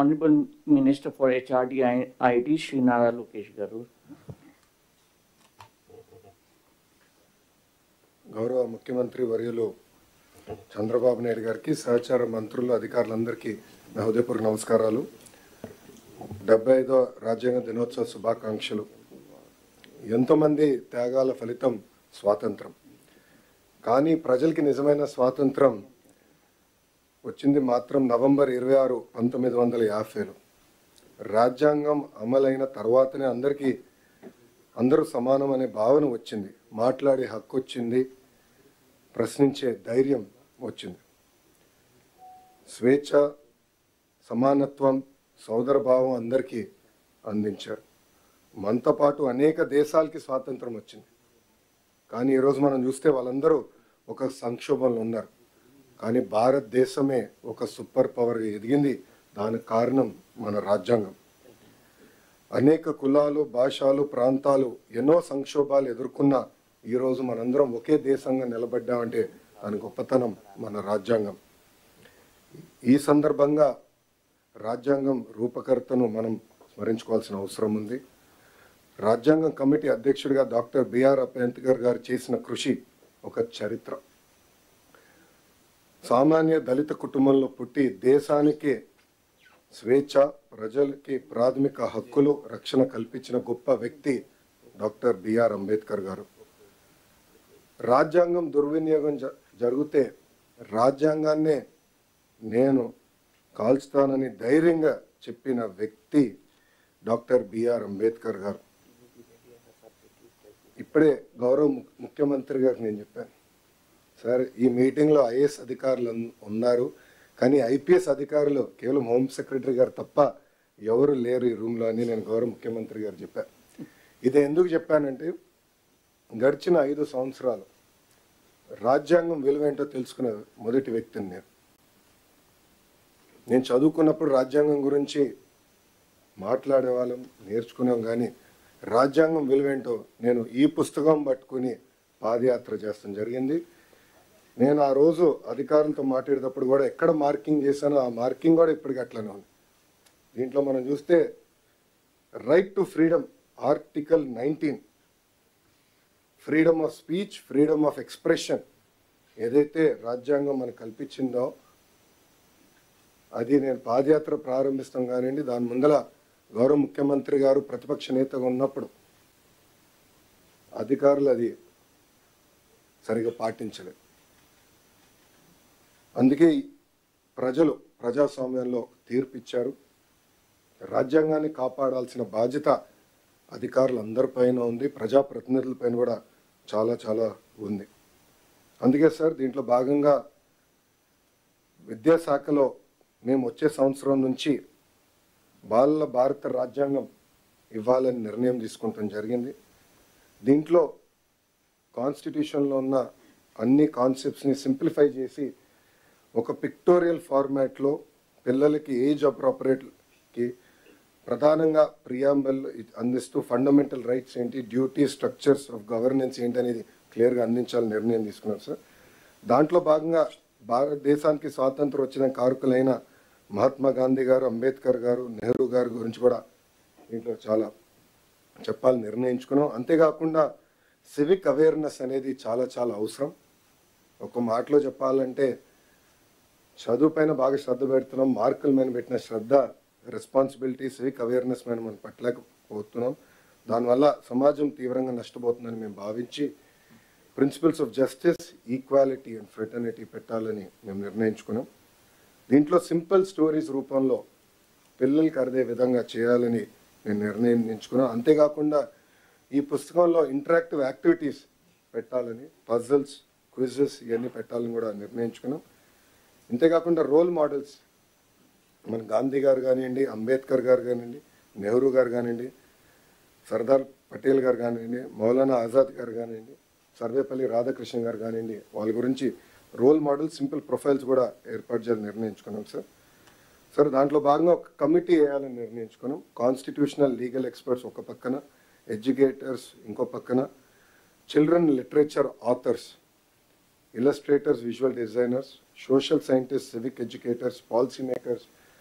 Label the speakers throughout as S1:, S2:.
S1: Honorable Minister for HRD and IT, Sri Nara Lokesh Garu.
S2: గౌరవ ముఖ్యమంత్రి వర్యులు చంద్రబాబు నాయుడు గారికి సహచార మంత్రులు అధికారులందరికీ నా హృదయపూర్వక నమస్కారాలు డెబ్బై ఐదో రాజ్యాంగ దినోత్సవ శుభాకాంక్షలు ఎంతోమంది త్యాగాల ఫలితం స్వాతంత్రం కానీ ప్రజలకి నిజమైన స్వాతంత్రం వచ్చింది మాత్రం నవంబర్ ఇరవై ఆరు పంతొమ్మిది వందల యాభైలో రాజ్యాంగం అమలైన తర్వాతనే అందరికీ అందరూ సమానం అనే భావన వచ్చింది మాట్లాడే హక్కు వచ్చింది ప్రశ్నించే ధైర్యం వచ్చింది స్వేచ్ఛ సమానత్వం సోదర భావం అందరికీ అందించారు మనతో పాటు అనేక దేశాలకి స్వాతంత్రం వచ్చింది కానీ ఈరోజు మనం చూస్తే వాళ్ళందరూ ఒక సంక్షోభంలో ఉన్నారు కానీ భారతదేశమే ఒక సూపర్ పవర్ ఎదిగింది దానికి కారణం మన రాజ్యాంగం అనేక కులాలు భాషలు ప్రాంతాలు ఎన్నో సంక్షోభాలు ఎదుర్కొన్న ఈరోజు మనందరం ఒకే దేశంగా నిలబడ్డామంటే దాని గొప్పతనం మన రాజ్యాంగం ఈ సందర్భంగా రాజ్యాంగం రూపకర్తను మనం స్మరించుకోవాల్సిన అవసరం ఉంది రాజ్యాంగం కమిటీ అధ్యక్షుడిగా డాక్టర్ బిఆర్ అంబేద్కర్ గారు చేసిన కృషి ఒక చరిత్ర సామాన్య దళిత కుటుంబంలో పుట్టి దేశానికి స్వేచ్ఛ ప్రజలకి ప్రాథమిక హక్కులు రక్షణ కల్పించిన గొప్ప వ్యక్తి డాక్టర్ బిఆర్ అంబేద్కర్ గారు రాజ్యాంగం దుర్వినియోగం జ- జరిగితే రాజ్యాంగాన్నే నేను కాల్చుతానని ధైర్యంగా చెప్పిన వ్యక్తి డాక్టర్ బిఆర్ అంబేద్కర్ గారు ఇప్పుడే గౌరవ ము- ముఖ్యమంత్రి గారికి నేను చెప్పాను సార్ ఈ మీటింగ్లో ఐఏఎస్ అధికారులు ఉన్- ఉన్నారు కానీ ఐపీఎస్ అధికారులు కేవలం హోమ్ సెక్రటరీ గారు తప్ప ఎవరు లేరు ఈ రూమ్లో అని నేను గౌరవ ముఖ్యమంత్రి గారు చెప్పాను ఇది ఎందుకు చెప్పానంటే గడిచిన ఐదు సంవత్సరాలు రాజ్యాంగం విలువేంటో తెలుసుకున్న మొదటి వ్యక్తిని నేను నేను చదువుకున్నప్పుడు రాజ్యాంగం గురించి మాట్లాడేవాళ్ళం నేర్చుకున్నాం కానీ రాజ్యాంగం విలువేంటో నేను ఈ పుస్తకం పట్టుకుని పాదయాత్ర చేస్తాం జరిగింది నేను ఆ రోజు అధికారులతో మాట్లాడేటప్పుడు కూడా ఎక్కడ మార్కింగ్ చేశానో ఆ మార్కింగ్ కూడా ఇప్పటికి అట్లనే ఉంది దీంట్లో మనం చూస్తే right to freedom article nineteen freedom of speech freedom of expression ఏదైతే రాజ్యాంగం మనకు కల్పించిందో అది నేను పాదయాత్ర ప్రారంభిస్తాం కానివ్వండి దాని ముందల గౌరవ ముఖ్యమంత్రి గారు ప్రతిపక్ష నేతగా ఉన్నప్పుడు అధికారులు అది సరిగా పాటించలేదు అందుకే ఈ ప్రజలు ప్రజాస్వామ్యంలో తీర్పు ఇచ్చారు రాజ్యాంగాన్ని కాపాడాల్సిన బాధ్యత అధికారులందరిపైన ఉంది ప్రజాప్రతినిధులపైన కూడా చాలా చాలా ఉంది అందుకే సార్ దీంట్లో భాగంగా విద్యాశాఖలో మేము వచ్చే సంవత్సరం నుంచి బాలల భారత రాజ్యాంగం ఇవ్వాలని నిర్ణయం తీసుకుంటాం జరిగింది దీంట్లో కాన్స్టిట్యూషన్లో ఉన్న అన్ని కాన్సెప్ట్స్ని సింప్లిఫై చేసి ఒక పిక్టోరియల్ ఫార్మాట్లో పిల్లలకి ఏజ్ అప్రాపరేట్కి ప్రధానంగా ప్రియాంబల్ అందిస్తూ ఫండమెంటల్ రైట్స్ ఏంటి డ్యూటీ స్ట్రక్చర్స్ ఆఫ్ గవర్నెన్స్ ఏంటి అనేది క్లియర్గా అందించాలని నిర్ణయం తీసుకున్నారు సార్ దాంట్లో భాగంగా భారతదేశానికి స్వాతంత్రం వచ్చిన కారకులైన మహాత్మా గాంధీ గారు అంబేద్కర్ గారు నెహ్రూ గారి గురించి కూడా దీంట్లో చాలా చెప్పాలని నిర్ణయించుకున్నాం అంతేకాకుండా సివిక్ అవేర్నెస్ అనేది చాలా చాలా అవసరం ఒక మాటలో చెప్పాలంటే చదువు పైన బాగా శ్రద్ధ పెడుతున్నాం మార్కుల మీద పెట్టిన శ్రద్ధ రెస్పాన్సిబిలిటీ సివిక్ అవేర్నెస్ మీద మనం పట్టలేకపోతున్నాం దానివల్ల సమాజం తీవ్రంగా నష్టపోతుందని మేము భావించి principles of justice equality and fraternity పెట్టాలని మేము నిర్ణయించుకున్నాం దీంట్లో సింపుల్ స్టోరీస్ రూపంలో పిల్లలకి అర్థే విధంగా చేయాలని నేను నిర్ణయించుకున్నాను అంతేకాకుండా ఈ పుస్తకంలో ఇంటరాక్టివ్ యాక్టివిటీస్ పెట్టాలని పజల్స్ క్విజెస్ ఇవన్నీ పెట్టాలని కూడా నిర్ణయించుకున్నాం ఇంతేకాకుండా రోల్ మోడల్స్ మన గాంధీ గారు కానివ్వండి అంబేద్కర్ గారు కానివ్వండి నెహ్రూ గారు కానివ్వండి సర్దార్ పటేల్ గారు కానివ్వండి మౌలానా ఆజాద్ గారు కానివ్వండి సర్వేపల్లి రాధాకృష్ణ గారు కానివ్వండి వాళ్ళ గురించి రోల్ మోడల్ సింపుల్ ప్రొఫైల్స్ కూడా ఏర్పాటు చేయాలని నిర్ణయించుకున్నాం సార్ సార్ దాంట్లో భాగంగా ఒక కమిటీ వేయాలని నిర్ణయించుకున్నాం కాన్స్టిట్యూషనల్ లీగల్ ఎక్స్పర్ట్స్ ఒక పక్కన ఎడ్యుకేటర్స్ ఇంకో పక్కన children literature authors illustrators visual designers social scientist civic educators policy makers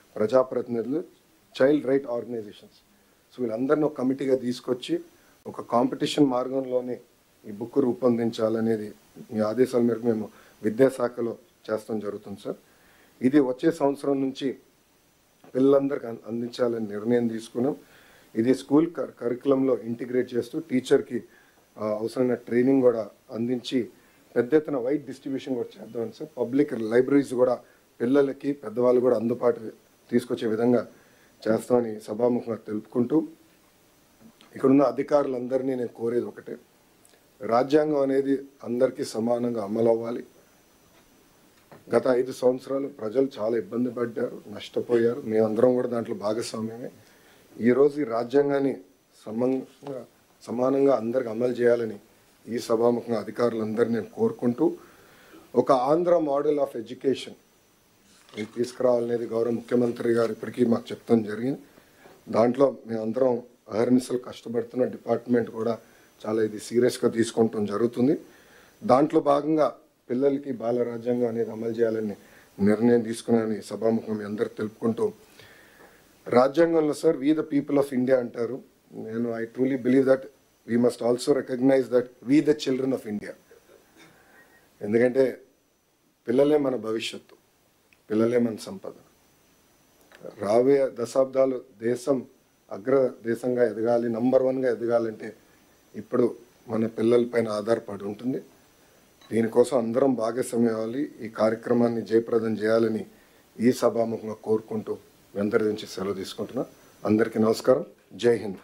S2: ప్రజాప్రతినిధులు చైల్డ్ రైట్ ఆర్గనైజేషన్స్ సో వీళ్ళందరినీ ఒక కమిటీగా తీసుకొచ్చి ఒక కాంపిటీషన్ మార్గంలోనే ఈ బుక్ రూపొందించాలనేది మీ ఆదేశాల మేరకు మేము విద్యాశాఖలో చేస్తాం జరుగుతుంది సార్ ఇది వచ్చే సంవత్సరం నుంచి పిల్లలందరికీ అం- అందించాలని నిర్ణయం తీసుకున్నాం ఇది స్కూల్ కర్- కరికులంలో ఇంటిగ్రేట్ చేస్తూ టీచర్కి ఆ, అవసరమైన ట్రైనింగ్ కూడా అందించి పెద్ద ఎత్తున వైట్ డిస్ట్రిబ్యూషన్ కూడా చేద్దామని సార్ పబ్లిక్ లైబ్రరీస్ కూడా పిల్లలకి పెద్దవాళ్ళు కూడా అందుబాటు తీసుకొచ్చే విధంగా చేస్తామని సభాముఖంగా తెలుపుకుంటూ ఇక్కడున్న అధికారులందరినీ నేను కోరేది ఒకటే రాజ్యాంగం అనేది అందరికీ సమానంగా అమలు అవ్వాలి గత ఐదు సంవత్సరాలు ప్రజలు చాలా ఇబ్బంది పడ్డారు నష్టపోయారు మేమందరం కూడా దాంట్లో భాగస్వామ్యమే ఈరోజు ఈ రాజ్యాంగాన్ని సమంగా సమానంగా అందరికి అమలు చేయాలని ఈ సభాముఖంగా అధికారులందరినీ నేను కోరుకుంటూ ఒక ఆంధ్ర మోడల్ ఆఫ్ ఎడ్యుకేషన్ ఇది తీసుకురావాలనేది గౌరవ ముఖ్యమంత్రి గారు ఇప్పటికీ మాకు చెప్తాం జరిగింది దాంట్లో మేమందరం అహర్నిశలు కష్టపడుతున్న డిపార్ట్మెంట్ కూడా చాలా ఇది సీరియస్గా తీసుకుంటాం జరుగుతుంది దాంట్లో భాగంగా పిల్లలకి బాల రాజ్యాంగం అనేది అమలు చేయాలని నిర్ణయం తీసుకున్నానని సభాముఖం మీ అందరు తెలుపుకుంటూ రాజ్యాంగంలో sir we the people of India అంటారు నేను I truly believe that we must also recognize that we the children of India ఎందుకంటే పిల్లలే మన భవిష్యత్తు పిల్లలే మన సంపద రాబోయే దశాబ్దాలు దేశం అగ్ర దేశంగా ఎదగాలి నంబర్ వన్గా ఎదగాలంటే ఇప్పుడు మన పిల్లలపైన ఆధారపడి ఉంటుంది దీనికోసం అందరం భాగస్వామ్యం అవ్వాలి ఈ కార్యక్రమాన్ని జయప్రదం చేయాలని ఈ సభాముఖంగా కోరుకుంటూ మీ అందరి నుంచి సెలవు తీసుకుంటున్నా అందరికీ నమస్కారం జై Hind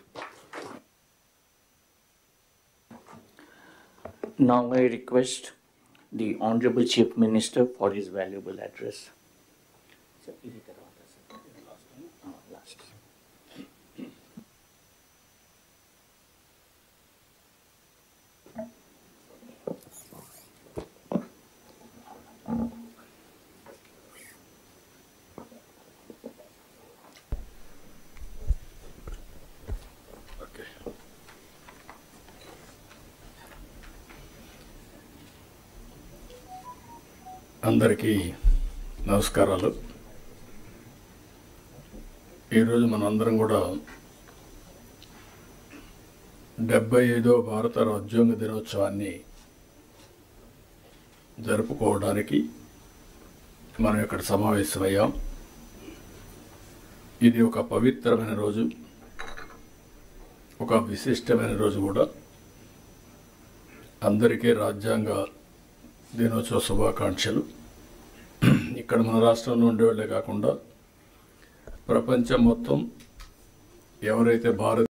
S1: Now I request the Honorable Chief Minister for his valuable address. Sir, इधर करवाता सर. हाँ, last.
S3: అందరికీ నమస్కారాలు ఈరోజు మనందరం కూడా డెబ్బై ఐదో భారత రాజ్యాంగ దినోత్సవాన్ని జరుపుకోవడానికి మనం ఇక్కడ సమావేశమయ్యాం ఇది ఒక పవిత్రమైన రోజు ఒక విశిష్టమైన రోజు కూడా అందరికీ రాజ్యాంగ దినోత్సవ శుభాకాంక్షలు ఇక్కడ మన రాష్ట్రంలో ఉండేవాళ్ళే కాకుండా ప్రపంచం మొత్తం ఎవరైతే భారత్